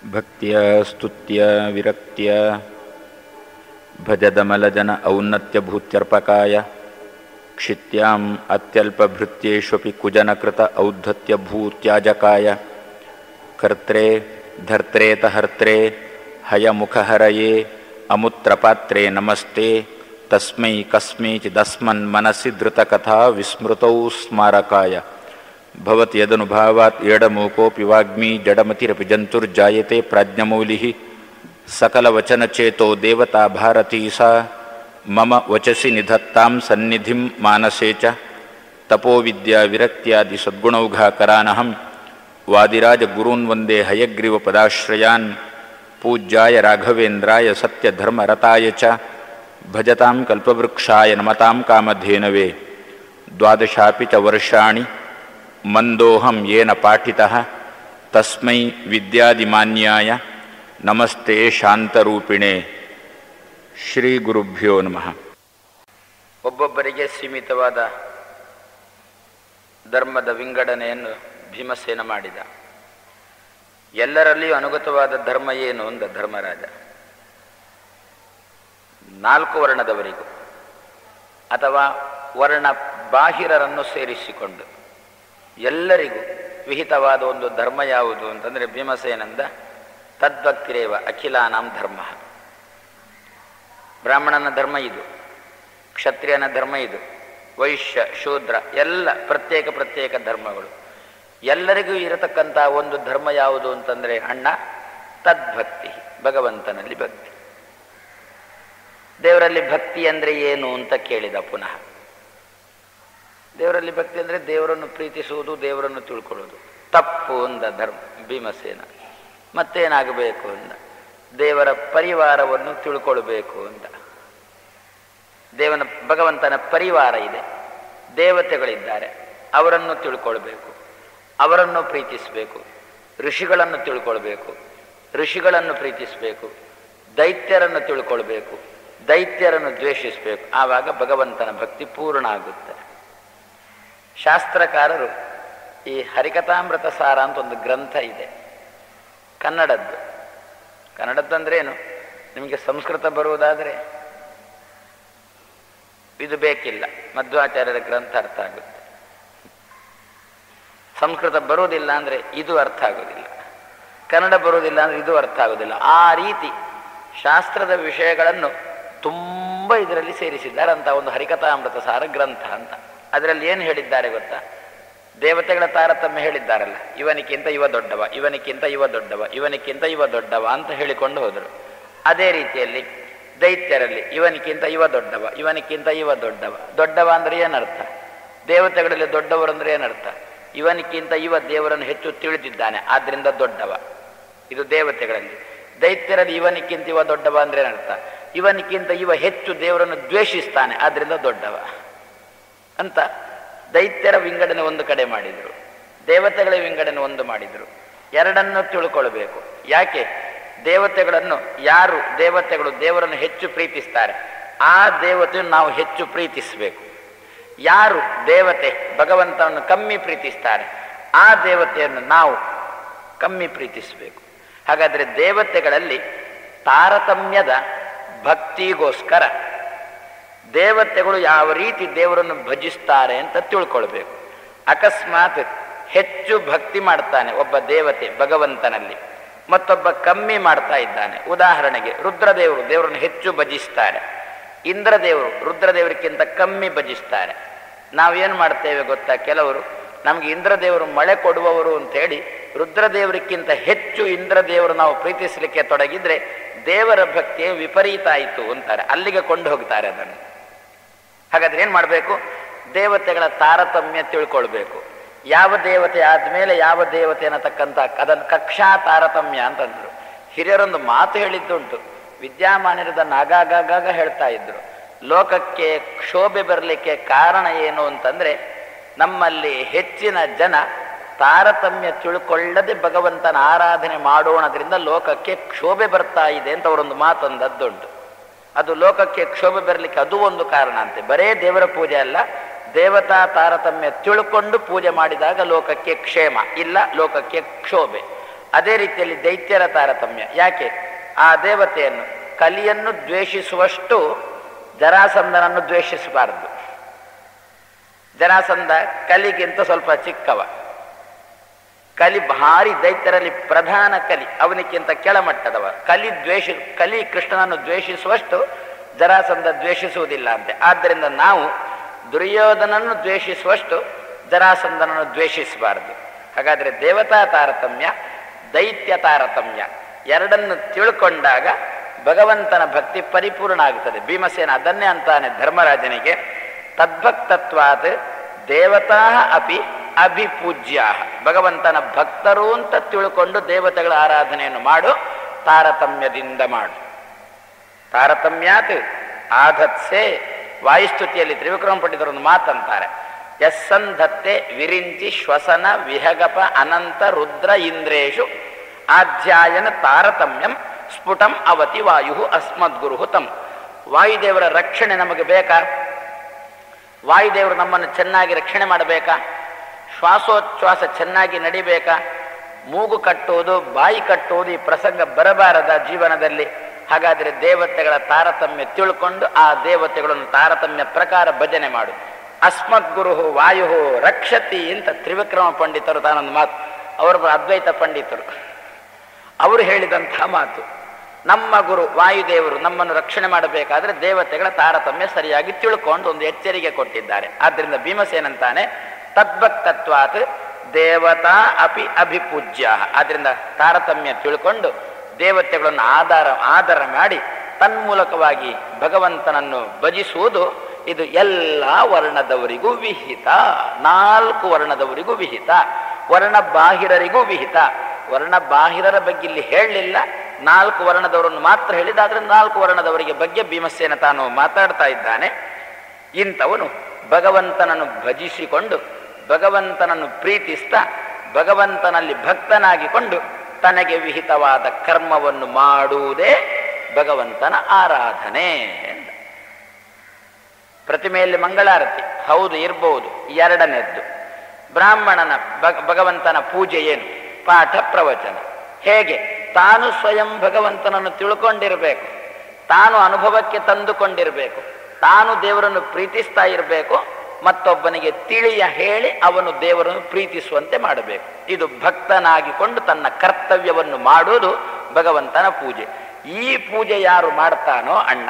ಭಕ್ತಿಯ ಸ್ತುತ್ಯ ವಿರಕ್ತಿಯ ಭಜದಮಲಜನ ಔನ್ನತ್ಯಭೂತ್ಯರ್ಪಕಾಯ ಕ್ಷಿತ್ಯಾಂ ಅತ್ಯಲ್ಪಭೃತ್ಯೇಷ್ವಪಿ ಕುಜನಕೃತ ಔದ್ಧತ್ಯಭೂತ್ಯಾಜಕಾಯ ಕರ್ತ್ರೇ ಧರ್ತ್ರೇತ ಹರ್ತ್ರೇ ಹಯಮುಖಹರಯೇ ಅಮುತ್ರಪಾತ್ರೇ ನಮಸ್ತೆ ತಸ್ಮೈ ಕಸ್ಮೈಚಿದಸ್ಮನ್ ಮನಸ್ಸಿ ಧೃತಕಥಾ ವಿಸ್ಮೃತೌ ಸ್ಮಾರಕಾಯ ಭವತಿ ಯದನುಭಾವಾತ್ ಎಡಮೂಕೋಪಿ ವಾಗ್ಮಿ ಜಡಮತಿರಪಿ ಜಂತುರ್ಜಾಯತೆ ಪ್ರಾಜ್ಞಮೌಲಿಃ सकलवचनचेतो देवता भारती सा मम वचसि निधत्तां सन्निधिं मानसे च तपोविद्याविरक्त्यादिसद्गुणौघाकरानहं वादिराजगुरून् वन्दे हयग्रीवपदाश्रयान् पूज्याय राघवेन्द्राय सत्यधर्मरताय च भजतां कल्पवृक्षाय नमतां कामधेनवे द्वादशापि च वर्षाणि मन्दोऽहं येन पाठितः तस्मै विद्यादिमान्याय ನಮಸ್ತೆ ಶಾಂತರೂಪಿಣೆ ಶ್ರೀ ಗುರುಭ್ಯೋ ನಮಃ ಒಬ್ಬೊಬ್ಬರಿಗೆ ಸೀಮಿತವಾದ ಧರ್ಮದ ವಿಂಗಡಣೆಯನ್ನು ಭೀಮಸೇನ ಮಾಡಿದ ಎಲ್ಲರಲ್ಲಿಯೂ ಅನುಗತವಾದ ಧರ್ಮ ಏನು ಅಂದ ಧರ್ಮರಾಜ ನಾಲ್ಕು ವರ್ಣದವರಿಗೂ ಅಥವಾ ವರ್ಣ ಬಾಹಿರರನ್ನು ಸೇರಿಸಿಕೊಂಡು ಎಲ್ಲರಿಗೂ ವಿಹಿತವಾದ ಒಂದು ಧರ್ಮ ಯಾವುದು ಅಂತಂದರೆ ಭೀಮಸೇನಂದ ತದ್ಭಕ್ತಿರೇವ ಅಖಿಲಾನಾಂ ಧರ್ಮ ಬ್ರಾಹ್ಮಣನ ಧರ್ಮ ಇದು ಕ್ಷತ್ರಿಯನ ಧರ್ಮ ಇದು ವೈಶ್ಯ ಶೂದ್ರ ಎಲ್ಲ ಪ್ರತ್ಯೇಕ ಪ್ರತ್ಯೇಕ ಧರ್ಮಗಳು ಎಲ್ಲರಿಗೂ ಇರತಕ್ಕಂಥ ಒಂದು ಧರ್ಮ ಯಾವುದು ಅಂತಂದರೆ ಅಣ್ಣ ತದ್ಭಕ್ತಿ ಭಗವಂತನಲ್ಲಿ ಭಕ್ತಿ ದೇವರಲ್ಲಿ ಭಕ್ತಿ ಅಂದರೆ ಏನು ಅಂತ ಕೇಳಿದ ಪುನಃ ದೇವರಲ್ಲಿ ಭಕ್ತಿ ಅಂದರೆ ದೇವರನ್ನು ಪ್ರೀತಿಸುವುದು ದೇವರನ್ನು ತಿಳ್ಕೊಳ್ಳೋದು ತಪ್ಪು ಅಂದ ಧರ್ಮ ಭೀಮಸೇನ ಮತ್ತೇನಾಗಬೇಕು ಅಂದ ದೇವರ ಪರಿವಾರವನ್ನು ತಿಳ್ಕೊಳ್ಬೇಕು ಅಂತ ದೇವನ ಭಗವಂತನ ಪರಿವಾರ ಇದೆ ದೇವತೆಗಳಿದ್ದಾರೆ ಅವರನ್ನು ತಿಳ್ಕೊಳ್ಬೇಕು ಅವರನ್ನು ಪ್ರೀತಿಸಬೇಕು ಋಷಿಗಳನ್ನು ತಿಳ್ಕೊಳ್ಬೇಕು ಋಷಿಗಳನ್ನು ಪ್ರೀತಿಸಬೇಕು ದೈತ್ಯರನ್ನು ತಿಳ್ಕೊಳ್ಬೇಕು ದೈತ್ಯರನ್ನು ದ್ವೇಷಿಸಬೇಕು ಆವಾಗ ಭಗವಂತನ ಭಕ್ತಿ ಪೂರ್ಣ ಆಗುತ್ತೆ ಶಾಸ್ತ್ರಕಾರರು ಈ ಹರಿಕಥಾಮೃತ ಸಾರ ಅಂತ ಒಂದು ಗ್ರಂಥ ಇದೆ ಕನ್ನಡದ್ದು ಕನ್ನಡದ್ದು ಅಂದ್ರೆ ಏನು ನಿಮಗೆ ಸಂಸ್ಕೃತ ಬರುವುದಾದರೆ ಇದು ಬೇಕಿಲ್ಲ ಮಧ್ವಾಚಾರ್ಯರ ಗ್ರಂಥ ಅರ್ಥ ಆಗುತ್ತೆ ಸಂಸ್ಕೃತ ಬರುವುದಿಲ್ಲ ಅಂದರೆ ಇದು ಅರ್ಥ ಆಗೋದಿಲ್ಲ ಕನ್ನಡ ಬರುವುದಿಲ್ಲ ಅಂದರೆ ಇದು ಅರ್ಥ ಆಗೋದಿಲ್ಲ ಆ ರೀತಿ ಶಾಸ್ತ್ರದ ವಿಷಯಗಳನ್ನು ತುಂಬ ಇದರಲ್ಲಿ ಸೇರಿಸಿದ್ದಾರೆ ಅಂತ ಒಂದು ಹರಿಕಥಾಮೃತ ಸಾರ ಗ್ರಂಥ ಅಂತ ಅದರಲ್ಲಿ ಏನು ಹೇಳಿದ್ದಾರೆ ಗೊತ್ತಾ ದೇವತೆಗಳ ತಾರತಮ್ಯ ಹೇಳಿದ್ದಾರಲ್ಲ ಇವನಿಕ್ಕಿಂತ ಇವ ದೊಡ್ಡವ ಇವನಿಕ್ಕಿಂತ ಇವ ದೊಡ್ಡವ ಇವನಿಕ್ಕಿಂತ ಇವ ದೊಡ್ಡವ ಅಂತ ಹೇಳಿಕೊಂಡು ಹೋದರು ಅದೇ ರೀತಿಯಲ್ಲಿ ದೈತ್ಯರಲ್ಲಿ ಇವನಿಕ್ಕಿಂತ ಇವ ದೊಡ್ಡವ ಇವನಿಕ್ಕಿಂತ ಇವ ದೊಡ್ಡವ ದೊಡ್ಡವ ಅಂದ್ರೆ ಏನರ್ಥ ದೇವತೆಗಳಲ್ಲಿ ದೊಡ್ಡವರು ಅಂದ್ರೆ ಏನರ್ಥ ಇವನಿಕ್ಕಿಂತ ಇವ ದೇವರನ್ನು ಹೆಚ್ಚು ತಿಳಿದಿದ್ದಾನೆ ಆದ್ರಿಂದ ದೊಡ್ಡವ ಇದು ದೇವತೆಗಳಲ್ಲಿ ದೈತ್ಯರಲ್ಲಿ ಇವನಿಕ್ಕಿಂತ ಇವ ದೊಡ್ಡವ ಅಂದ್ರೆ ಏನರ್ಥ ಇವನಿಕ್ಕಿಂತ ಇವ ಹೆಚ್ಚು ದೇವರನ್ನು ದ್ವೇಷಿಸ್ತಾನೆ ಆದ್ರಿಂದ ದೊಡ್ಡವ ಅಂತ ದೈತ್ಯರ ವಿಂಗಡಣೆ ಒಂದು ಕಡೆ ಮಾಡಿದರು ದೇವತೆಗಳ ವಿಂಗಡಣೆ ಒಂದು ಮಾಡಿದರು ಎರಡನ್ನು ತಿಳ್ಕೊಳ್ಬೇಕು ಯಾಕೆ ದೇವತೆಗಳನ್ನು ಯಾರು ದೇವತೆಗಳು ದೇವರನ್ನು ಹೆಚ್ಚು ಪ್ರೀತಿಸ್ತಾರೆ ಆ ದೇವತೆಯನ್ನು ನಾವು ಹೆಚ್ಚು ಪ್ರೀತಿಸಬೇಕು ಯಾರು ದೇವತೆ ಭಗವಂತನನ್ನು ಕಮ್ಮಿ ಪ್ರೀತಿಸ್ತಾರೆ ಆ ದೇವತೆಯನ್ನು ನಾವು ಕಮ್ಮಿ ಪ್ರೀತಿಸಬೇಕು ಹಾಗಾದರೆ ದೇವತೆಗಳಲ್ಲಿ ತಾರತಮ್ಯದ ಭಕ್ತಿಗೋಸ್ಕರ ದೇವತೆಗಳು ಯಾವ ರೀತಿ ದೇವರನ್ನು ಭಜಿಸ್ತಾರೆ ಅಂತ ತಿಳ್ಕೊಳ್ಬೇಕು ಅಕಸ್ಮಾತ್ ಹೆಚ್ಚು ಭಕ್ತಿ ಮಾಡ್ತಾನೆ ಒಬ್ಬ ದೇವತೆ ಭಗವಂತನಲ್ಲಿ ಮತ್ತೊಬ್ಬ ಕಮ್ಮಿ ಮಾಡ್ತಾ ಇದ್ದಾನೆ ಉದಾಹರಣೆಗೆ ರುದ್ರದೇವರು ದೇವರನ್ನು ಹೆಚ್ಚು ಭಜಿಸ್ತಾರೆ ಇಂದ್ರದೇವರು ರುದ್ರದೇವರಿಗಿಂತ ಕಮ್ಮಿ ಭಜಿಸ್ತಾರೆ ನಾವೇನು ಮಾಡ್ತೇವೆ ಗೊತ್ತಾ ಕೆಲವರು ನಮಗೆ ಇಂದ್ರದೇವರು ಮಳೆ ಕೊಡುವವರು ಅಂತೇಳಿ ರುದ್ರದೇವರಿಗಿಂತ ಹೆಚ್ಚು ಇಂದ್ರದೇವರು ನಾವು ಪ್ರೀತಿಸಲಿಕ್ಕೆ ತೊಡಗಿದ್ರೆ ದೇವರ ಭಕ್ತಿಯೇ ವಿಪರೀತ ಆಯಿತು ಅಂತಾರೆ ಅಲ್ಲಿಗೆ ಕೊಂಡು ಹೋಗ್ತಾರೆ ಅದನ್ನು ಹಾಗಾದ್ರೆ ಏನು ಮಾಡಬೇಕು ದೇವತೆಗಳ ತಾರತಮ್ಯ ತಿಳ್ಕೊಳ್ಬೇಕು ಯಾವ ದೇವತೆ ಆದಮೇಲೆ ಯಾವ ದೇವತೆ ಅನ್ನತಕ್ಕಂಥ ಅದನ್ನು ಕಕ್ಷಾ ತಾರತಮ್ಯ ಅಂತಂದ್ರು ಹಿರಿಯರೊಂದು ಮಾತು ಹೇಳಿದ್ದುಂಟು ವಿದ್ಯಾಮಾನ್ಯರದನ್ನು ಆಗಾಗಾಗ ಹೇಳ್ತಾ ಇದ್ರು ಲೋಕಕ್ಕೆ ಕ್ಷೋಭೆ ಬರಲಿಕ್ಕೆ ಕಾರಣ ಏನು ಅಂತಂದ್ರೆ ನಮ್ಮಲ್ಲಿ ಹೆಚ್ಚಿನ ಜನ ತಾರತಮ್ಯ ತಿಳ್ಕೊಳ್ಳದೆ ಭಗವಂತನ ಆರಾಧನೆ ಮಾಡೋಣದ್ರಿಂದ ಲೋಕಕ್ಕೆ ಕ್ಷೋಭೆ ಬರ್ತಾ ಇದೆ ಅಂತ ಅವರೊಂದು ಮಾತೊಂದದ್ದುಂಟು ಅದು ಲೋಕಕ್ಕೆ ಕ್ಷೋಭೆ ಬರಲಿಕ್ಕೆ ಅದು ಒಂದು ಕಾರಣ ಅಂತೆ ಬರೇ ದೇವರ ಪೂಜೆ ಅಲ್ಲ ದೇವತಾ ತಾರತಮ್ಯ ತಿಳ್ಕೊಂಡು ಪೂಜೆ ಮಾಡಿದಾಗ ಲೋಕಕ್ಕೆ ಕ್ಷೇಮ ಇಲ್ಲ ಲೋಕಕ್ಕೆ ಕ್ಷೋಭೆ ಅದೇ ರೀತಿಯಲ್ಲಿ ದೈತ್ಯರ ತಾರತಮ್ಯ ಯಾಕೆ ಆ ದೇವತೆಯನ್ನು ಕಲಿಯನ್ನು ದ್ವೇಷಿಸುವಷ್ಟು ಜರಾಸಂಧನನ್ನು ದ್ವೇಷಿಸಬಾರದು ಜರಾಸಂಧ ಕಲಿಗಿಂತ ಸ್ವಲ್ಪ ಚಿಕ್ಕವ ಕಲಿ ಭಾರಿ ದೈತ್ಯರಲ್ಲಿ ಪ್ರಧಾನ ಕಲಿ ಅವನಿಗಿಂತ ಕೆಳಮಟ್ಟದವ ಕಲಿ ದ್ವೇಷ ಕಲಿ ಕೃಷ್ಣನನ್ನು ದ್ವೇಷಿಸುವಷ್ಟು ಜರಾಸಂಧ ದ್ವೇಷಿಸುವುದಿಲ್ಲ ಅಂತೆ ಆದ್ದರಿಂದ ನಾವು ದುರ್ಯೋಧನನ್ನು ದ್ವೇಷಿಸುವಷ್ಟು ಜರಾಸಂಧನನ್ನು ದ್ವೇಷಿಸಬಾರದು ಹಾಗಾದರೆ ದೇವತಾ ತಾರತಮ್ಯ ದೈತ್ಯ ತಾರತಮ್ಯ ಎರಡನ್ನು ತಿಳ್ಕೊಂಡಾಗ ಭಗವಂತನ ಭಕ್ತಿ ಪರಿಪೂರ್ಣ ಆಗುತ್ತದೆ ಭೀಮಸೇನ ಅದನ್ನೇ ಅಂತಾನೆ ಧರ್ಮರಾಜನಿಗೆ ತದ್ಭಕ್ತತ್ವಾತ್ ದೇವತಾ ಅಪಿ ಅಭಿಪೂಜ್ಯ ಭಗವಂತನ ಭಕ್ತರು ಅಂತ ತಿಳ್ಕೊಂಡು ದೇವತೆಗಳ ಆರಾಧನೆಯನ್ನು ಮಾಡು ತಾರತಮ್ಯದಿಂದ ಮಾಡು ತಾರತಮ್ಯಾತ್ ಆಧತ್ಸೆ ವಾಯುಸ್ತುತಿಯಲ್ಲಿ ತ್ರಿವಿಕ್ರಮ ಪಂಡಿತರೊಂದು ಮಾತಂತಾರೆ ಯಸ್ಸಂಧತ್ತೆ ವಿರಿಂಚಿ ಶ್ವಸನ ವಿಹಗಪ ಅನಂತ ರುದ್ರ ಇಂದ್ರೇಶು ಆಧ್ಯಾಯನ ತಾರತಮ್ಯಂ ಸ್ಫುಟಂ ಅವತಿ ವಾಯು ಅಸ್ಮದ್ಗುರು ತಂ ವಾಯುದೇವರ ರಕ್ಷಣೆ ನಮಗೆ ಬೇಕಾ ವಾಯುದೇವರು ನಮ್ಮನ್ನು ಚೆನ್ನಾಗಿ ರಕ್ಷಣೆ ಮಾಡಬೇಕಾ ಶ್ವಾಸೋಚ್ಛ್ವಾಸ ಚೆನ್ನಾಗಿ ನಡಿಬೇಕಾ ಮೂಗು ಕಟ್ಟುವುದು ಬಾಯಿ ಕಟ್ಟುವುದು ಈ ಪ್ರಸಂಗ ಬರಬಾರದ ಜೀವನದಲ್ಲಿ ಹಾಗಾದರೆ ದೇವತೆಗಳ ತಾರತಮ್ಯ ತಿಳ್ಕೊಂಡು ಆ ದೇವತೆಗಳನ್ನು ತಾರತಮ್ಯ ಪ್ರಕಾರ ಭಜನೆ ಮಾಡು ಅಸ್ಮದ್ಗುರು ವಾಯು ರಕ್ಷತಿ ಅಂತ ತ್ರಿವಿಕ್ರಮ ಪಂಡಿತರು ತಾನೊಂದು ಮಾತು ಅವರು ಅದ್ವೈತ ಪಂಡಿತರು ಅವರು ಹೇಳಿದಂತಹ ಮಾತು ನಮ್ಮ ಗುರು ವಾಯುದೇವರು ನಮ್ಮನ್ನು ರಕ್ಷಣೆ ಮಾಡಬೇಕಾದ್ರೆ ದೇವತೆಗಳ ತಾರತಮ್ಯ ಸರಿಯಾಗಿ ತಿಳ್ಕೊಂಡು ಒಂದು ಎಚ್ಚರಿಕೆ ಕೊಟ್ಟಿದ್ದಾರೆ ಆದ್ದರಿಂದ ಭೀಮಸೇನಂತಾನೆ ತದ್ಭಕ್ತತ್ವಾತ್ ದೇವತಾ ಅಪಿ ಅಭಿಪೂಜ್ಯ ಆದ್ರಿಂದ ತಾರತಮ್ಯ ತಿಳ್ಕೊಂಡು ದೇವತೆಗಳನ್ನು ಆಧಾರ ಆಧಾರ ಮಾಡಿ ತನ್ಮೂಲಕವಾಗಿ ಭಗವಂತನನ್ನು ಭಜಿಸುವುದು ಇದು ಎಲ್ಲ ವರ್ಣದವರಿಗೂ ವಿಹಿತ ನಾಲ್ಕು ವರ್ಣದವರಿಗೂ ವಿಹಿತ ವರ್ಣ ಬಾಹಿರರಿಗೂ ವಿಹಿತ ವರ್ಣ ಬಾಹಿರರ ಬಗ್ಗೆ ಇಲ್ಲಿ ಹೇಳಲಿಲ್ಲ ನಾಲ್ಕು ವರ್ಣದವರನ್ನು ಮಾತ್ರ ಹೇಳಿದಾದ್ರೆ ನಾಲ್ಕು ವರ್ಣದವರಿಗೆ ಬಗ್ಗೆ ಭೀಮಸೇನ ತಾನು ಮಾತಾಡ್ತಾ ಇದ್ದಾನೆ ಇಂಥವನು ಭಗವಂತನನ್ನು ಭಜಿಸಿಕೊಂಡು ಭಗವಂತನನ್ನು ಪ್ರೀತಿಸ್ತಾ ಭಗವಂತನಲ್ಲಿ ಭಕ್ತನಾಗಿಕೊಂಡು ತನಗೆ ವಿಹಿತವಾದ ಕರ್ಮವನ್ನು ಮಾಡುವುದೇ ಭಗವಂತನ ಆರಾಧನೆ ಎಂದ ಪ್ರತಿಮೆಯಲ್ಲಿ ಮಂಗಳಾರತಿ ಹೌದು ಇರಬಹುದು ಎರಡನೇದ್ದು ಬ್ರಾಹ್ಮಣನ ಭಗ- ಭಗವಂತನ ಪೂಜೆ ಏನು ಪಾಠ ಪ್ರವಚನ ಹೇಗೆ ತಾನು ಸ್ವಯಂ ಭಗವಂತನನ್ನು ತಿಳ್ಕೊಂಡಿರಬೇಕು ತಾನು ಅನುಭವಕ್ಕೆ ತಂದುಕೊಂಡಿರಬೇಕು ತಾನು ದೇವರನ್ನು ಪ್ರೀತಿಸ್ತಾ ಇರಬೇಕು ಮತ್ತೊಬ್ಬನಿಗೆ ತಿಳಿಯ ಹೇಳಿ ಅವನು ದೇವರನ್ನು ಪ್ರೀತಿಸುವಂತೆ ಮಾಡಬೇಕು ಇದು ಭಕ್ತನಾಗಿಕೊಂಡು ತನ್ನ ಕರ್ತವ್ಯವನ್ನು ಮಾಡುವುದು ಭಗವಂತನ ಪೂಜೆ ಈ ಪೂಜೆ ಯಾರು ಮಾಡ್ತಾನೋ ಅಣ್ಣ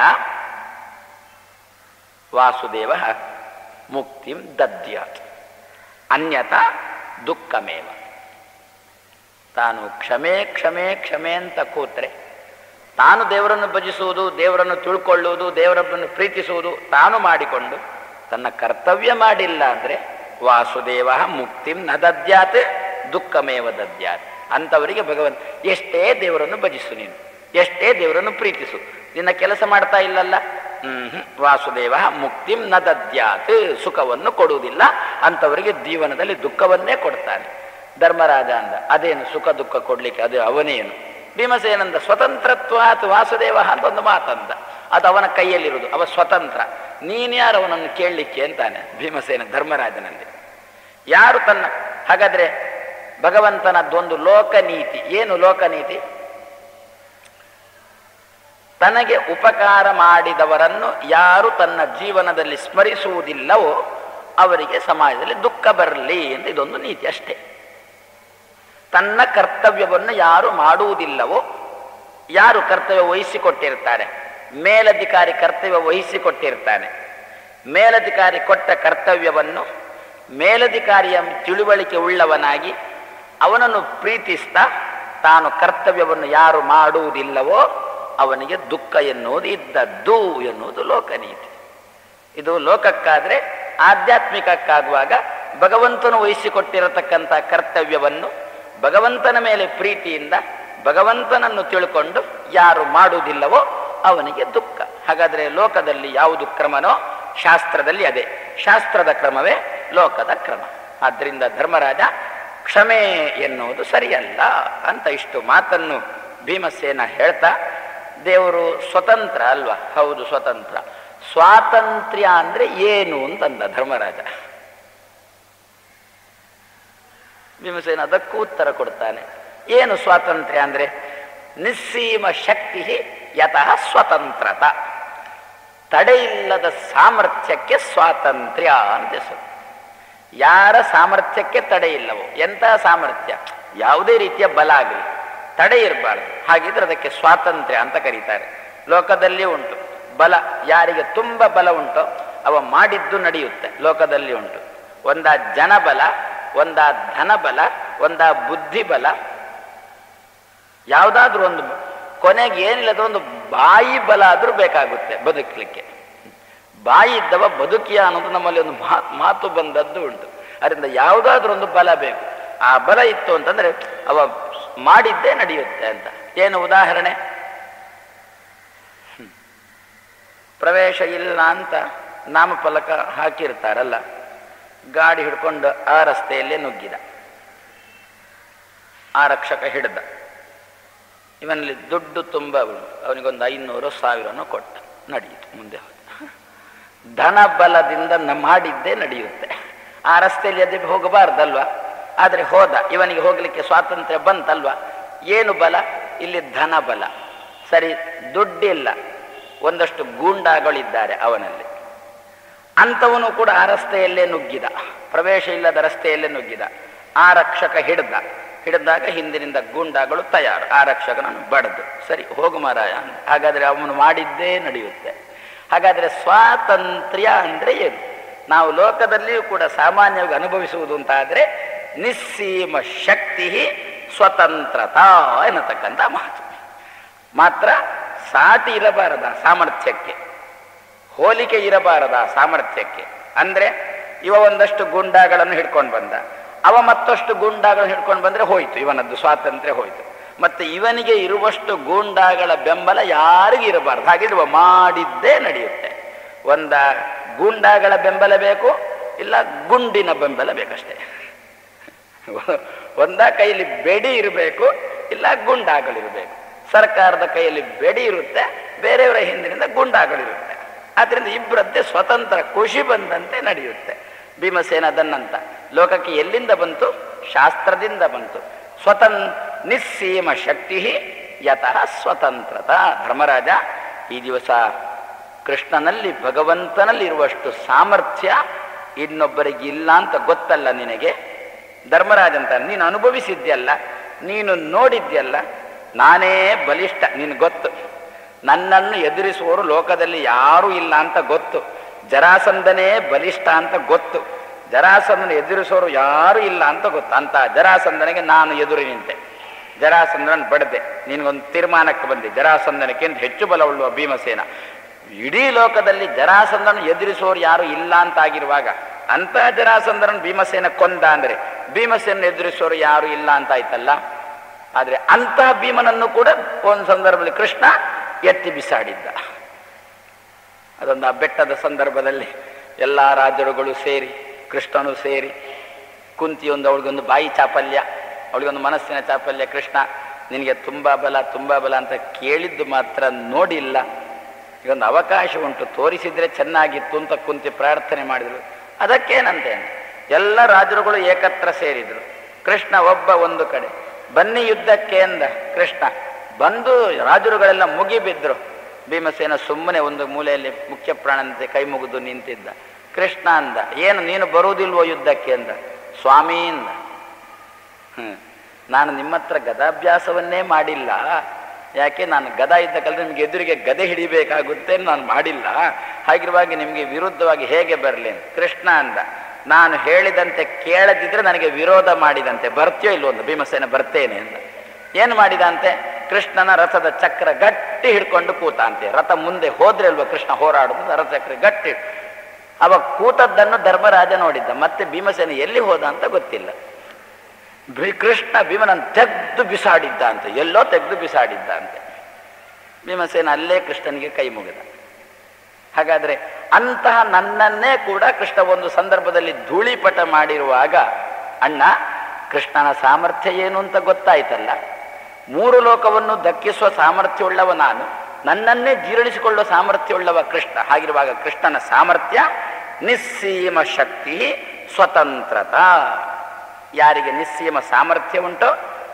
ವಾಸುದೇವ ಮುಕ್ತಿಂ ದದ್ಯಾತ್ ಅನ್ಯಥಾ ದುಃಖಮೇವ ತಾನು ಕ್ಷಮೆ ಕ್ಷಮೆ ಕ್ಷಮೆ ಅಂತ ಕೂತ್ರೆ ತಾನು ದೇವರನ್ನು ಭಜಿಸುವುದು ದೇವರನ್ನು ತಿಳ್ಕೊಳ್ಳುವುದು ದೇವರನ್ನು ಪ್ರೀತಿಸುವುದು ತಾನು ಮಾಡಿಕೊಂಡು ತನ್ನ ಕರ್ತವ್ಯ ಮಾಡಿಲ್ಲ ಅಂದ್ರೆ ವಾಸುದೇವ ಮುಕ್ತಿಂ ನ ದದ್ಯಾತ್ ದುಃಖಮೇವ ದದ್ಯಾತ್ ಅಂಥವರಿಗೆ ಭಗವಂತ ಎಷ್ಟೇ ದೇವರನ್ನು ಭಜಿಸು ನೀನು ಎಷ್ಟೇ ದೇವರನ್ನು ಪ್ರೀತಿಸು ನಿನ್ನ ಕೆಲಸ ಮಾಡ್ತಾ ಇಲ್ಲಲ್ಲ ಹ್ಮ್ ವಾಸುದೇವ ಮುಕ್ತಿಂ ನ ದದ್ಯಾತ್ ಸುಖವನ್ನು ಕೊಡುವುದಿಲ್ಲ ಅಂಥವರಿಗೆ ಜೀವನದಲ್ಲಿ ದುಃಖವನ್ನೇ ಕೊಡ್ತಾನೆ ಧರ್ಮರಾಜ ಅಂದ ಅದೇನು ಸುಖ ದುಃಖ ಕೊಡ್ಲಿಕ್ಕೆ ಅದು ಅವನೇನು ಭೀಮಸೇನಂದ ಸ್ವತಂತ್ರತ್ವಾತ್ ವಾಸುದೇವ ಅಂತ ಒಂದು ಮಾತಂದ ಅದು ಅವನ ಕೈಯಲ್ಲಿರುವುದು ಅವ ಸ್ವತಂತ್ರ ನೀನ್ಯಾರು ಅವನನ್ನು ಕೇಳಲಿಕ್ಕೆ ಅಂತಾನೆ ಭೀಮಸೇನ ಧರ್ಮರಾಜನಲ್ಲಿ ಯಾರು ತನ್ನ ಹಾಗಾದ್ರೆ ಭಗವಂತನದ್ದೊಂದು ಲೋಕನೀತಿ ಏನು ಲೋಕನೀತಿ ತನಗೆ ಉಪಕಾರ ಮಾಡಿದವರನ್ನು ಯಾರು ತನ್ನ ಜೀವನದಲ್ಲಿ ಸ್ಮರಿಸುವುದಿಲ್ಲವೋ ಅವರಿಗೆ ಸಮಾಜದಲ್ಲಿ ದುಃಖ ಬರಲಿ ಅಂತ ಇದೊಂದು ನೀತಿ ಅಷ್ಟೇ ತನ್ನ ಕರ್ತವ್ಯವನ್ನು ಯಾರು ಮಾಡುವುದಿಲ್ಲವೋ ಯಾರು ಕರ್ತವ್ಯ ವಹಿಸಿಕೊಟ್ಟಿರ್ತಾರೆ ಮೇಲಧಿಕಾರಿ ಕರ್ತವ್ಯ ವಹಿಸಿಕೊಟ್ಟಿರ್ತಾನೆ ಮೇಲಧಿಕಾರಿ ಕೊಟ್ಟ ಕರ್ತವ್ಯವನ್ನು ಮೇಲಧಿಕಾರಿಯ ತಿಳುವಳಿಕೆ ಉಳ್ಳವನಾಗಿ ಅವನನ್ನು ಪ್ರೀತಿಸ್ತಾ ತಾನು ಕರ್ತವ್ಯವನ್ನು ಯಾರು ಮಾಡುವುದಿಲ್ಲವೋ ಅವನಿಗೆ ದುಃಖ ಎನ್ನುವುದು ಇದ್ದದ್ದು ಎನ್ನುವುದು ಲೋಕನೀತಿ ಇದು ಲೋಕಕ್ಕಾದ್ರೆ ಆಧ್ಯಾತ್ಮಿಕಕ್ಕಾಗುವಾಗ ಭಗವಂತನು ವಹಿಸಿಕೊಟ್ಟಿರತಕ್ಕಂಥ ಕರ್ತವ್ಯವನ್ನು ಭಗವಂತನ ಮೇಲೆ ಪ್ರೀತಿಯಿಂದ ಭಗವಂತನನ್ನು ತಿಳ್ಕೊಂಡು ಯಾರು ಮಾಡುವುದಿಲ್ಲವೋ ಅವನಿಗೆ ದುಃಖ ಹಾಗಾದರೆ ಲೋಕದಲ್ಲಿ ಯಾವುದು ಕ್ರಮನೋ ಶಾಸ್ತ್ರದಲ್ಲಿ ಅದೇ ಶಾಸ್ತ್ರದ ಕ್ರಮವೇ ಲೋಕದ ಕ್ರಮ ಆದ್ದರಿಂದ ಧರ್ಮರಾಜ ಕ್ಷಮೆ ಎನ್ನುವುದು ಸರಿಯಲ್ಲ ಅಂತ ಇಷ್ಟು ಮಾತನ್ನು ಭೀಮಸೇನ ಹೇಳ್ತಾ ದೇವರು ಸ್ವತಂತ್ರ ಅಲ್ವಾ ಹೌದು ಸ್ವತಂತ್ರ ಸ್ವಾತಂತ್ರ್ಯ ಅಂದ್ರೆ ಏನು ಅಂತಂದ ಧರ್ಮರಾಜ ಭೀಮಸೇನ ಅದಕ್ಕೂ ಉತ್ತರ ಕೊಡ್ತಾನೆ ಏನು ಸ್ವಾತಂತ್ರ್ಯ ಅಂದರೆ ನಿಸ್ಸೀಮ ಶಕ್ತಿ ಯತಃ ಸ್ವತಂತ್ರತ ತಡೆಯಿಲ್ಲದ ಸಾಮರ್ಥ್ಯಕ್ಕೆ ಸ್ವಾತಂತ್ರ್ಯ ಅಂತ ಹೆಸರು ಯಾರ ಸಾಮರ್ಥ್ಯಕ್ಕೆ ತಡೆ ಇಲ್ಲವೋ ಎಂತಹ ಸಾಮರ್ಥ್ಯ ಯಾವುದೇ ರೀತಿಯ ಬಲ ಆಗಲಿ ತಡೆ ಇರಬಾರ್ದು ಹಾಗಿದ್ರೆ ಅದಕ್ಕೆ ಸ್ವಾತಂತ್ರ್ಯ ಅಂತ ಕರೀತಾರೆ ಲೋಕದಲ್ಲಿ ಉಂಟು ಬಲ ಯಾರಿಗೆ ತುಂಬ ಬಲ ಉಂಟೋ ಅವ ಮಾಡಿದ್ದು ನಡೆಯುತ್ತೆ ಲೋಕದಲ್ಲಿ ಉಂಟು ಒಂದ ಜನಬಲ ಒಂದ ಧನಬಲ ಒಂದ ಬುದ್ಧಿಬಲ ಯಾವುದಾದ್ರೂ ಒಂದು ಕೊನೆಗೆ ಏನಿಲ್ಲದ ಒಂದು ಬಾಯಿ ಬಲ ಆದರೂ ಬೇಕಾಗುತ್ತೆ ಬದುಕಲಿಕ್ಕೆ ಬಾಯಿ ಇದ್ದವ ಬದುಕಿಯ ಅನ್ನೋದು ನಮ್ಮಲ್ಲಿ ಒಂದು ಮಾತು ಮಾತು ಬಂದದ್ದು ಉಂಟು ಅದರಿಂದ ಯಾವುದಾದ್ರೂ ಒಂದು ಬಲ ಬೇಕು ಆ ಬಲ ಇತ್ತು ಅಂತಂದ್ರೆ ಅವ ಮಾಡಿದ್ದೇ ನಡೆಯುತ್ತೆ ಅಂತ ಏನು ಉದಾಹರಣೆ ಹ್ಮ್. ಪ್ರವೇಶ ಇಲ್ಲ ಅಂತ ನಾಮಫಲಕ ಹಾಕಿರ್ತಾರಲ್ಲ ಗಾಡಿ ಹಿಡ್ಕೊಂಡು ಆ ರಸ್ತೆಯಲ್ಲೇ ನುಗ್ಗಿದ ಆರಕ್ಷಕ ಹಿಡ್ದ ಇವನಲ್ಲಿ ದುಡ್ಡು ತುಂಬ ಉಂಟು ಅವನಿಗೊಂದು ಐನೂರು ಸಾವಿರನೂ ಕೊಟ್ಟ ನಡೆಯಿತು ಮುಂದೆ ಹೋದ ಧನ ಬಲದಿಂದ ನ ಮಾಡಿದ್ದೇ ನಡೆಯುತ್ತೆ ಆ ರಸ್ತೆಯಲ್ಲಿ ಅದೇ ಹೋಗಬಾರ್ದಲ್ವಾ ಆದರೆ ಹೋದ ಇವನಿಗೆ ಹೋಗಲಿಕ್ಕೆ ಸ್ವಾತಂತ್ರ್ಯ ಬಂತಲ್ವಾ ಏನು ಬಲ ಇಲ್ಲಿ ಧನ ಬಲ ಸರಿ ದುಡ್ಡಿಲ್ಲ ಒಂದಷ್ಟು ಗೂಂಡಾಗಳಿದ್ದಾರೆ ಅವನಲ್ಲಿ ಅಂಥವನು ಕೂಡ ಆ ರಸ್ತೆಯಲ್ಲೇ ನುಗ್ಗಿದ ಪ್ರವೇಶ ಇಲ್ಲದ ರಸ್ತೆಯಲ್ಲೇ ನುಗ್ಗಿದ ಆರಕ್ಷಕ ಹಿಡ್ದ ಹಿಡಿದಾಗ ಹಿಂದಿನಿಂದ ಗೂಂಡಾಗಳು ತಯಾರು ಆರಕ್ಷಕನನ್ನು ಬಡದು ಸರಿ ಹೋಗು ಮಾರಾಯ ಅಂದ. ಹಾಗಾದ್ರೆ ಅವನು ಮಾಡಿದ್ದೇ ನಡೆಯುತ್ತೆ ಹಾಗಾದ್ರೆ ಸ್ವಾತಂತ್ರ್ಯ ಅಂದ್ರೆ ಏನು ನಾವು ಲೋಕದಲ್ಲಿಯೂ ಕೂಡ ಸಾಮಾನ್ಯವಾಗಿ ಅನುಭವಿಸುವುದು ಅಂತಾದ್ರೆ ನಿಸ್ಸೀಮ ಶಕ್ತಿ ಸ್ವತಂತ್ರತಾ ಎನ್ನತಕ್ಕಂಥ ಮಾತು ಮಾತ್ರ ಸಾಟಿ ಇರಬಾರದ ಸಾಮರ್ಥ್ಯಕ್ಕೆ ಹೋಲಿಕೆ ಇರಬಾರದ ಸಾಮರ್ಥ್ಯಕ್ಕೆ ಅಂದ್ರೆ ಇವ ಒಂದಷ್ಟು ಗುಂಡಾಗಳನ್ನು ಹಿಡ್ಕೊಂಡು ಬಂದ ಅವ ಮತ್ತಷ್ಟು ಗೂಂಡಾಗಳನ್ನು ಹಿಡ್ಕೊಂಡು ಬಂದ್ರೆ ಹೋಯ್ತು ಇವನದ್ದು ಸ್ವಾತಂತ್ರ್ಯ ಹೋಯ್ತು ಮತ್ತೆ ಇವನಿಗೆ ಇರುವಷ್ಟು ಗೂಂಡಾಗಳ ಬೆಂಬಲ ಯಾರಿಗೂ ಇರಬಾರ್ದು ಹಾಗಿದ್ರೆ ಇವ ಮಾಡಿದ್ದೇ ನಡೆಯುತ್ತೆ ಒಂದ ಗೂಂಡಾಗಳ ಬೆಂಬಲ ಬೇಕು ಇಲ್ಲ ಗುಂಡಿನ ಬೆಂಬಲ ಬೇಕಷ್ಟೇ ಒಂದ ಕೈಯಲ್ಲಿ ಬೆಡಿ ಇರಬೇಕು ಇಲ್ಲ ಗುಂಡಾಗಳಿರಬೇಕು ಸರ್ಕಾರದ ಕೈಯಲ್ಲಿ ಬೆಡಿ ಇರುತ್ತೆ ಬೇರೆಯವರ ಹಿಂದಿನಿಂದ ಗುಂಡಾಗಳಿರುತ್ತೆ ಆದ್ರಿಂದ ಇಬ್ಬರದ್ದೇ ಸ್ವತಂತ್ರ ಖುಷಿ ಬಂದಂತೆ ನಡೆಯುತ್ತೆ ಭೀಮಸೇನ ಅದನ್ನಂತ ಲೋಕಕ್ಕೆ ಎಲ್ಲಿಂದ ಬಂತು ಶಾಸ್ತ್ರದಿಂದ ಬಂತು ಸ್ವತಂ ನಿಸ್ಸೀಮ ಶಕ್ತಿ ಯತಃ ಸ್ವತಂತ್ರತ ಧರ್ಮರಾಜ ಈ ದಿವಸ ಕೃಷ್ಣನಲ್ಲಿ ಭಗವಂತನಲ್ಲಿ ಇರುವಷ್ಟು ಸಾಮರ್ಥ್ಯ ಇನ್ನೊಬ್ಬರಿಗೆ ಇಲ್ಲ ಅಂತ ಗೊತ್ತಲ್ಲ ನಿನಗೆ ಧರ್ಮರಾಜ ಅಂತ ನೀನು ಅನುಭವಿಸಿದ್ಯಲ್ಲ ನೀನು ನೋಡಿದ್ಯಲ್ಲ ನಾನೇ ಬಲಿಷ್ಠ ನಿನ್ ಗೊತ್ತು ನನ್ನನ್ನು ಎದುರಿಸುವವರು ಲೋಕದಲ್ಲಿ ಯಾರೂ ಇಲ್ಲ ಅಂತ ಗೊತ್ತು ಜರಾಸಂಧನೇ ಬಲಿಷ್ಠ ಅಂತ ಗೊತ್ತು ಜರಾಸಂಧನ ಎದುರಿಸೋರು ಯಾರೂ ಇಲ್ಲ ಅಂತ ಗೊತ್ತು ಅಂತ ಜರಾಸಂಧನಿಗೆ ನಾನು ಎದುರು ನಿಂತೆ ಜರಾಸಂಧನ ಬಡದೆ ನಿನಗೊಂದು ತೀರ್ಮಾನಕ್ಕೆ ಬಂದೆ ಜರಾಸಂಧನಕ್ಕಿಂತ ಹೆಚ್ಚು ಬಲವುಳ್ಳುವ ಭೀಮಸೇನ ಇಡೀ ಲೋಕದಲ್ಲಿ ಜರಾಸಂಧನ ಎದುರಿಸೋರು ಯಾರು ಇಲ್ಲ ಅಂತ ಆಗಿರುವಾಗ ಅಂತ ಜರಾಸಂಧನ ಭೀಮಸೇನ ಕೊಂದ ಅಂದ್ರೆ ಭೀಮಸೇನ ಎದುರಿಸೋರು ಯಾರು ಇಲ್ಲ ಅಂತ ಆಯ್ತಲ್ಲ ಆದ್ರೆ ಅಂತ ಭೀಮನನ್ನು ಕೂಡ ಒಂದು ಸಂದರ್ಭದಲ್ಲಿ ಕೃಷ್ಣ ಎತ್ತಿ ಬಿಸಾಡಿದ್ದ ಅದೊಂದು ಆ ಬೆಟ್ಟದ ಸಂದರ್ಭದಲ್ಲಿ ಎಲ್ಲ ರಾಜರುಗಳು ಸೇರಿ ಕೃಷ್ಣನು ಸೇರಿ ಕುಂತಿಯೊಂದು ಅವಳಿಗೊಂದು ಬಾಯಿ ಚಾಪಲ್ಯ ಅವಳಿಗೊಂದು ಮನಸ್ಸಿನ ಚಾಪಲ್ಯ ಕೃಷ್ಣ ನಿನಗೆ ತುಂಬಾ ಬಲ ತುಂಬಾ ಬಲ ಅಂತ ಕೇಳಿದ್ದು ಮಾತ್ರ ನೋಡಿಲ್ಲ ಈಗೊಂದು ಅವಕಾಶ ಉಂಟು ತೋರಿಸಿದ್ರೆ ಚೆನ್ನಾಗಿತ್ತು ಅಂತ ಕುಂತಿ ಪ್ರಾರ್ಥನೆ ಮಾಡಿದ್ರು ಅದಕ್ಕೇನಂತೆ ಎಲ್ಲ ರಾಜರುಗಳು ಏಕತ್ರ ಸೇರಿದ್ರು ಕೃಷ್ಣ ಒಬ್ಬ ಒಂದು ಕಡೆ ಬನ್ನಿ ಯುದ್ಧಕ್ಕೆ ಅಂದ ಕೃಷ್ಣ ಬಂದು ರಾಜರುಗಳೆಲ್ಲ ಮುಗಿಬಿದ್ರು ಭೀಮಸೇನ ಸುಮ್ಮನೆ ಒಂದು ಮೂಲೆಯಲ್ಲಿ ಮುಖ್ಯ ಪ್ರಾಣಂತೆ ಕೈ ಮುಗಿದು ನಿಂತಿದ್ದ ಕೃಷ್ಣ ಅಂದ ಏನು ನೀನು ಬರುವುದಿಲ್ವೋ ಯುದ್ಧಕ್ಕೆ ಅಂದ ಸ್ವಾಮಿ ಅಂದ ಹ್ಮ್ ನಾನು ನಿಮ್ಮ ಹತ್ರ ಗದಾಭ್ಯಾಸವನ್ನೇ ಮಾಡಿಲ್ಲ ಯಾಕೆ ನಾನು ಗದ ಇದ್ದ ಕಾಲ ನಿಮ್ಗೆ ಎದುರಿಗೆ ಗದೆ ಹಿಡಿಬೇಕಾಗುತ್ತೆ ನಾನು ಮಾಡಿಲ್ಲ ಹಾಗಿರುವಾಗ ನಿಮಗೆ ವಿರುದ್ಧವಾಗಿ ಹೇಗೆ ಬರಲಿ ಕೃಷ್ಣ ಅಂದ ನಾನು ಹೇಳಿದಂತೆ ಕೇಳದಿದ್ರೆ ನನಗೆ ವಿರೋಧ ಮಾಡಿದಂತೆ ಬರ್ತೀಯೋ ಇಲ್ವೋ ಒಂದು ಭೀಮಸೇನ ಬರ್ತೇನೆ ಅಂತ ಏನು ಮಾಡಿದಂತೆ ಕೃಷ್ಣನ ರಥದ ಚಕ್ರ ಗಟ್ಟಿ ಹಿಡ್ಕೊಂಡು ಕೂತ ಅಂತೆ ರಥ ಮುಂದೆ ಹೋದ್ರೆ ಅಲ್ವಾ ಕೃಷ್ಣ ಹೋರಾಡುದು ರಥ ಚಕ್ರ ಗಟ್ಟಿ ಅವ ಕೂತದ್ದನ್ನು ಧರ್ಮರಾಜ ನೋಡಿದ್ದ ಮತ್ತೆ ಭೀಮಸೇನ ಎಲ್ಲಿ ಹೋದ ಅಂತ ಗೊತ್ತಿಲ್ಲ ಭೀ- ಕೃಷ್ಣ ಭೀಮನನ್ನು ತೆಗೆದು ಬಿಸಾಡಿದ್ದ ಅಂತ ಎಲ್ಲೋ ತೆಗೆದು ಬಿಸಾಡಿದ್ದ ಅಂತೆ ಭೀಮಸೇನ ಅಲ್ಲೇ ಕೃಷ್ಣನಿಗೆ ಕೈ ಮುಗಿದ ಹಾಗಾದ್ರೆ ಅಂತಹ ನನ್ನನ್ನೇ ಕೂಡ ಕೃಷ್ಣ ಒಂದು ಸಂದರ್ಭದಲ್ಲಿ ಧೂಳಿಪಟ ಮಾಡಿರುವಾಗ ಅಣ್ಣ ಕೃಷ್ಣನ ಸಾಮರ್ಥ್ಯ ಏನು ಅಂತ ಗೊತ್ತಾಯ್ತಲ್ಲ ಮೂರು ಲೋಕವನ್ನು ದಕ್ಕಿಸುವ ಸಾಮರ್ಥ್ಯವುಳ್ಳವ ನಾನು ನನ್ನನ್ನೇ ಜೀರ್ಣಿಸಿಕೊಳ್ಳುವ ಸಾಮರ್ಥ್ಯವುಳ್ಳವ ಕೃಷ್ಣ ಹಾಗಿರುವಾಗ ಕೃಷ್ಣನ ಸಾಮರ್ಥ್ಯ ನಿಸ್ಸೀಮ ಶಕ್ತಿ ಸ್ವತಂತ್ರತ ಯಾರಿಗೆ ನಿಸ್ಸೀಮ ಸಾಮರ್ಥ್ಯ ಉಂಟೋ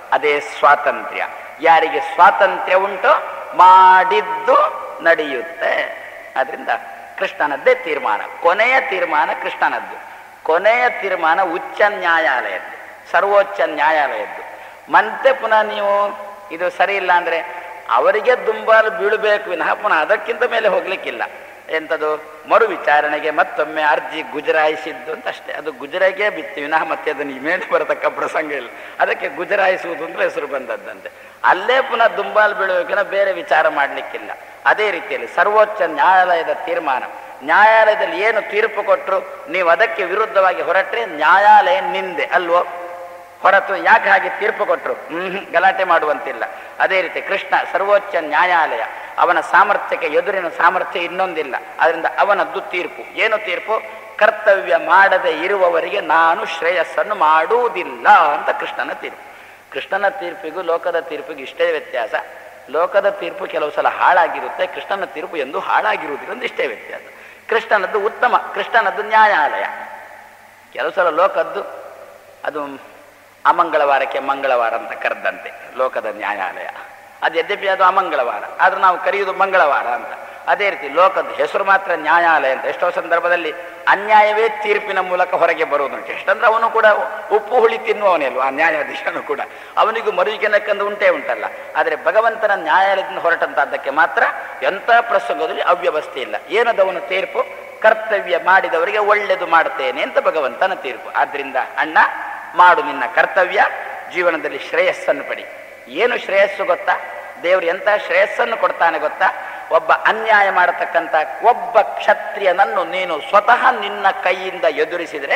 ಅದೇ ಸ್ವಾತಂತ್ರ್ಯ ಯಾರಿಗೆ ಸ್ವಾತಂತ್ರ್ಯ ಉಂಟು ಮಾಡಿದ್ದು ನಡೆಯುತ್ತೆ ಅದರಿಂದ ಕೃಷ್ಣನದ್ದೇ ತೀರ್ಮಾನ ಕೊನೆಯ ತೀರ್ಮಾನ ಕೃಷ್ಣನದ್ದು ಕೊನೆಯ ತೀರ್ಮಾನ ಉಚ್ಚ ನ್ಯಾಯಾಲಯದ್ದು ಸರ್ವೋಚ್ಚ ನ್ಯಾಯಾಲಯದ್ದು ಮತ್ತೆ ಪುನಃ ನೀವು ಇದು ಸರಿ ಇಲ್ಲ ಅಂದ್ರೆ ಅವರಿಗೆ ದುಂಬಾಲು ಬೀಳಬೇಕು ವಿನಃ ಪುನಃ ಅದಕ್ಕಿಂತ ಮೇಲೆ ಹೋಗ್ಲಿಕ್ಕಿಲ್ಲ ಎಂಥದ್ದು ಮರು ವಿಚಾರಣೆಗೆ ಮತ್ತೊಮ್ಮೆ ಅರ್ಜಿ ಗುಜರಾಯಿಸಿದ್ದು ಅಂತ ಅಷ್ಟೇ ಅದು ಗುಜರಾಯಿಗೆ ಬಿತ್ತು ವಿನಃ ಮತ್ತೆ ಅದನ್ನು ಮೇಲೆ ಬರತಕ್ಕ ಪ್ರಸಂಗ ಇಲ್ಲ ಅದಕ್ಕೆ ಗುಜರಾಯಿಸುವುದು ಅಂತ ಹೆಸರು ಬಂದದ್ದಂತೆ ಅಲ್ಲೇ ಪುನಃ ದುಂಬಾಲು ಬೀಳಬೇಕಿನ ಬೇರೆ ವಿಚಾರ ಮಾಡಲಿಕ್ಕಿಲ್ಲ ಅದೇ ರೀತಿಯಲ್ಲಿ ಸರ್ವೋಚ್ಚ ನ್ಯಾಯಾಲಯದ ತೀರ್ಮಾನ ನ್ಯಾಯಾಲಯದಲ್ಲಿ ಏನು ತೀರ್ಪು ಕೊಟ್ಟರು ನೀವು ಅದಕ್ಕೆ ವಿರುದ್ಧವಾಗಿ ಹೊರಟ್ರೆ ನ್ಯಾಯಾಲಯ ನಿಂದೆ ಅಲ್ವೋ ಹೊರತು ಯಾಕೆ ಹಾಗೆ ತೀರ್ಪು ಕೊಟ್ಟರು ಹ್ಮ್ ಗಲಾಟೆ ಮಾಡುವಂತಿಲ್ಲ ಅದೇ ರೀತಿ ಕೃಷ್ಣ ಸರ್ವೋಚ್ಚ ನ್ಯಾಯಾಲಯ ಅವನ ಸಾಮರ್ಥ್ಯಕ್ಕೆ ಎದುರಿನ ಸಾಮರ್ಥ್ಯ ಇನ್ನೊಂದಿಲ್ಲ ಅದರಿಂದ ಅವನದ್ದು ತೀರ್ಪು ಏನು ತೀರ್ಪು ಕರ್ತವ್ಯ ಮಾಡದೆ ಇರುವವರಿಗೆ ನಾನು ಶ್ರೇಯಸ್ಸನ್ನು ಮಾಡುವುದಿಲ್ಲ ಅಂತ ಕೃಷ್ಣನ ತೀರ್ಪು ಕೃಷ್ಣನ ತೀರ್ಪಿಗೂ ಲೋಕದ ತೀರ್ಪಿಗೂ ಇಷ್ಟೇ ವ್ಯತ್ಯಾಸ ಲೋಕದ ತೀರ್ಪು ಕೆಲವು ಸಲ ಹಾಳಾಗಿರುತ್ತೆ ಕೃಷ್ಣನ ತೀರ್ಪು ಎಂದು ಹಾಳಾಗಿರುವುದಿಲ್ಲ ಒಂದು ಇಷ್ಟೇ ವ್ಯತ್ಯಾಸ ಕೃಷ್ಣನದ್ದು ಉತ್ತಮ ಕೃಷ್ಣನದ್ದು ನ್ಯಾಯಾಲಯ ಕೆಲವು ಸಲ ಲೋಕದ್ದು ಅದು ಅಮಂಗಳವಾರಕ್ಕೆ ಮಂಗಳವಾರ ಅಂತ ಕರೆದಂತೆ ಲೋಕದ ನ್ಯಾಯಾಲಯ ಅದು ಯದ್ಯಪಿ ಅದು ಅಮಂಗಳವಾರ ಆದ್ರೆ ನಾವು ಕರೆಯುವುದು ಮಂಗಳವಾರ ಅಂತ ಅದೇ ರೀತಿ ಲೋಕದ ಹೆಸರು ಮಾತ್ರ ನ್ಯಾಯಾಲಯ ಅಂತ ಎಷ್ಟೋ ಸಂದರ್ಭದಲ್ಲಿ ಅನ್ಯಾಯವೇ ತೀರ್ಪಿನ ಮೂಲಕ ಹೊರಗೆ ಬರುವುದುಂಟು ಎಷ್ಟಂದ್ರೆ ಅವನು ಕೂಡ ಉಪ್ಪು ಹುಳಿ ತಿನ್ನುವವನೇ ಅಲ್ವಾ ಆ ನ್ಯಾಯಾಧೀಶನು ಕೂಡ ಅವನಿಗೂ ಮರುವಿಕೆನಕ್ಕಂದು ಉಂಟೇ ಉಂಟಲ್ಲ ಆದರೆ ಭಗವಂತನ ನ್ಯಾಯಾಲಯದಿಂದ ಹೊರಟಂತಹದ್ದಕ್ಕೆ ಮಾತ್ರ ಎಂಥ ಪ್ರಸಂಗದಲ್ಲಿ ಅವ್ಯವಸ್ಥೆ ಇಲ್ಲ ಏನದವನು ತೀರ್ಪು ಕರ್ತವ್ಯ ಮಾಡಿದವರಿಗೆ ಒಳ್ಳೆಯದು ಮಾಡ್ತೇನೆ ಅಂತ ಭಗವಂತನ ತೀರ್ಪು ಆದ್ರಿಂದ ಅಣ್ಣ ಮಾಡು ನಿನ್ನ ಕರ್ತವ್ಯ ಜೀವನದಲ್ಲಿ ಶ್ರೇಯಸ್ಸನ್ನು ಪಡಿ ಏನು ಶ್ರೇಯಸ್ಸು ಗೊತ್ತಾ ದೇವರು ಎಂಥ ಶ್ರೇಯಸ್ಸನ್ನು ಕೊಡ್ತಾನೆ ಗೊತ್ತಾ ಒಬ್ಬ ಅನ್ಯಾಯ ಮಾಡತಕ್ಕಂಥ ಒಬ್ಬ ಕ್ಷತ್ರಿಯನನ್ನು ನೀನು ಸ್ವತಃ ನಿನ್ನ ಕೈಯಿಂದ ಎದುರಿಸಿದರೆ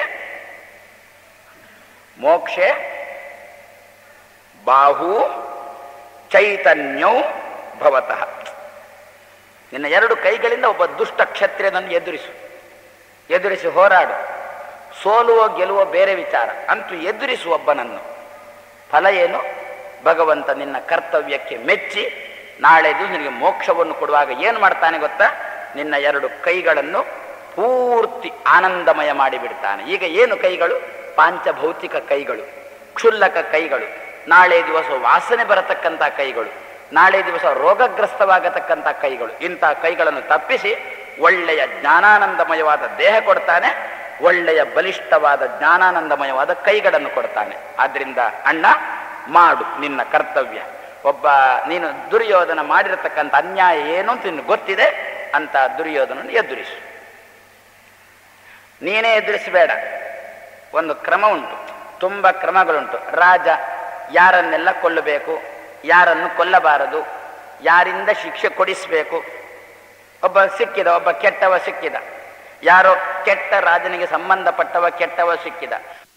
ಮೋಕ್ಷೆ ಬಾಹು ಚೈತನ್ಯೌ ಭವತಃ ನಿನ್ನ ಎರಡು ಕೈಗಳಿಂದ ಒಬ್ಬ ದುಷ್ಟ ಕ್ಷತ್ರಿಯನನ್ನು ಎದುರಿಸು ಎದುರಿಸಿ ಹೋರಾಡು ಸೋಲುವ ಗೆಲುವ ಬೇರೆ ವಿಚಾರ ಅಂತೂ ಎದುರಿಸು ಒಬ್ಬನನ್ನು ಫಲ ಏನು ಭಗವಂತ ನಿನ್ನ ಕರ್ತವ್ಯಕ್ಕೆ ಮೆಚ್ಚಿ ನಾಳೆದು ನಿನಗೆ ಮೋಕ್ಷವನ್ನು ಕೊಡುವಾಗ ಏನು ಮಾಡ್ತಾನೆ ಗೊತ್ತಾ ನಿನ್ನ ಎರಡು ಕೈಗಳನ್ನು ಪೂರ್ತಿ ಆನಂದಮಯ ಮಾಡಿಬಿಡ್ತಾನೆ ಈಗ ಏನು ಕೈಗಳು ಪಾಂಚಭೌತಿಕ ಕೈಗಳು ಕ್ಷುಲ್ಲಕ ಕೈಗಳು ನಾಳೆ ದಿವಸ ವಾಸನೆ ಬರತಕ್ಕಂಥ ಕೈಗಳು ನಾಳೆ ದಿವಸ ರೋಗಗ್ರಸ್ತವಾಗತಕ್ಕಂಥ ಕೈಗಳು ಇಂಥ ಕೈಗಳನ್ನು ತಪ್ಪಿಸಿ ಒಳ್ಳೆಯ ಜ್ಞಾನಾನಂದಮಯವಾದ ದೇಹ ಕೊಡ್ತಾನೆ ಒಳ್ಳೆಯ ಬಲಿಷ್ಠವಾದ ಜ್ಞಾನಾನಂದಮಯವಾದ ಕೈಗಳನ್ನು ಕೊಡ್ತಾನೆ ಆದ್ರಿಂದ ಅಣ್ಣ ಮಾಡು ನಿನ್ನ ಕರ್ತವ್ಯ ಒಬ್ಬ ನೀನು ದುರ್ಯೋಧನ ಮಾಡಿರತಕ್ಕಂಥ ಅನ್ಯಾಯ ಏನು ಅಂತ ನಿನಗೆ ಗೊತ್ತಿದೆ ಅಂತ ದುರ್ಯೋಧನನ್ನು ಎದುರಿಸು ನೀನೇ ಎದುರಿಸಬೇಡ ಒಂದು ಕ್ರಮ ಉಂಟು ತುಂಬ ಕ್ರಮಗಳುಂಟು ರಾಜ ಯಾರನ್ನೆಲ್ಲ ಕೊಲ್ಲಬೇಕು ಯಾರನ್ನು ಕೊಲ್ಲಬಾರದು ಯಾರಿಂದ ಶಿಕ್ಷೆ ಕೊಡಿಸಬೇಕು ಒಬ್ಬ ಸಿಕ್ಕಿದ ಒಬ್ಬ ಕೆಟ್ಟವ ಸಿಕ್ಕಿದ ಯಾರೋ ಕೆಟ್ಟ ರಾಜನಿಗೆ ಸಂಬಂಧಪಟ್ಟವ ಕೆಟ್ಟವ ಸಿಕ್ಕಿದ